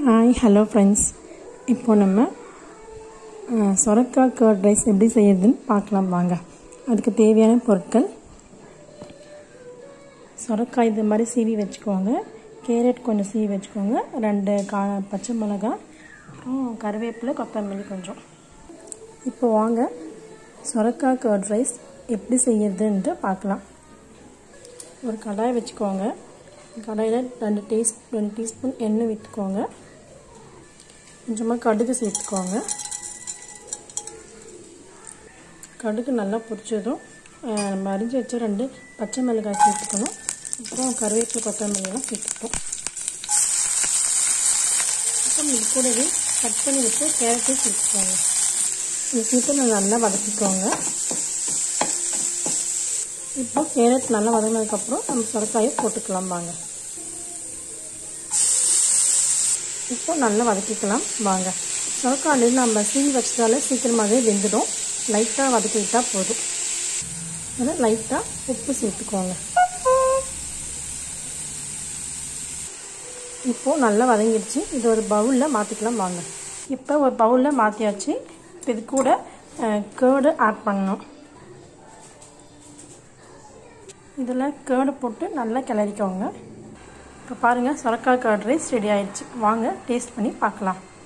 hi hello friends இப்போ நம்ம அஹ், சொரக்காய் கர்ட் ரைஸ் எப்படி செய்யறதுன்னு பார்க்கலாம் வாங்க அதுக்கு தேவையான பொருட்கள் சொரக்காய் இது மாதிரி சீவி வச்சுக்கோங்க கேரட் கொஞ்சம் சீவி வச்சுக்கோங்க ரெண்டு கா பச்சை மிளகாய் அப்புறம் கருவேப்பிலை கொத்தமல்லி கொஞ்சம் இப்போ வாங்க சொரக்காய் கர்ட் ரைஸ் எப்படி செய்யறதுன்ட்டு பார்க்கலாம் ஒரு கடாய் வச்சுக்கோங்க கடாயில் ரெண்டு டீஸ் ரெண்டு டீஸ்பூன் எண்ணெய் விட்டுக்கோங்க கொஞ்சமாக கடுகு சேர்த்துக்கோங்க கடுகு நல்லா பொரிச்சதும் அஹ், நம்ம அரிஞ்சு வச்ச ரெண்டு பச்சை மிளகாய் சேர்த்துக்கணும் அப்புறம் கருவேப்பிலை கொத்தமல்லியெல்லாம் சேர்த்துப்போம் அப்புறம் இது கூடவே கட் பண்ணி வச்சு கேரட்டையும் சேர்த்துக்கோங்க இது சேர்த்து நல்லா வதக்கிக்கோங்க இப்போ கேரட் நல்லா வதங்கினதுக்கப்புறம் நம்ம சுரக்காயை போட்டுக்கலாம் வாங்க இப்போ நல்லா வதக்கிக்கலாம் வாங்க சுரக்காயில் நம்ம சீவி வச்சதால சீக்கிரமாகவே வெந்துடும் லைட்டாக வதக்கிக்கிட்டா போதும் அதில் லைட்டாக உப்பு சேர்த்துக்கோங்க இப்போது நல்லா வதங்கிடுச்சு இது ஒரு பவுலில் மாற்றிக்கலாம் வாங்க இப்போ ஒரு பவுலில் மாற்றியாச்சு இப்போ இது கூட கேர்டு ஆட் பண்ணணும் இதில் கேர்டு போட்டு நல்லா கிளறிக்கோங்க இப்போ பாருங்கள் சொரக்காய் கர்ட் ரைஸ் ரெடி ஆயிடுச்சு வாங்க டேஸ்ட் பண்ணி பார்க்கலாம்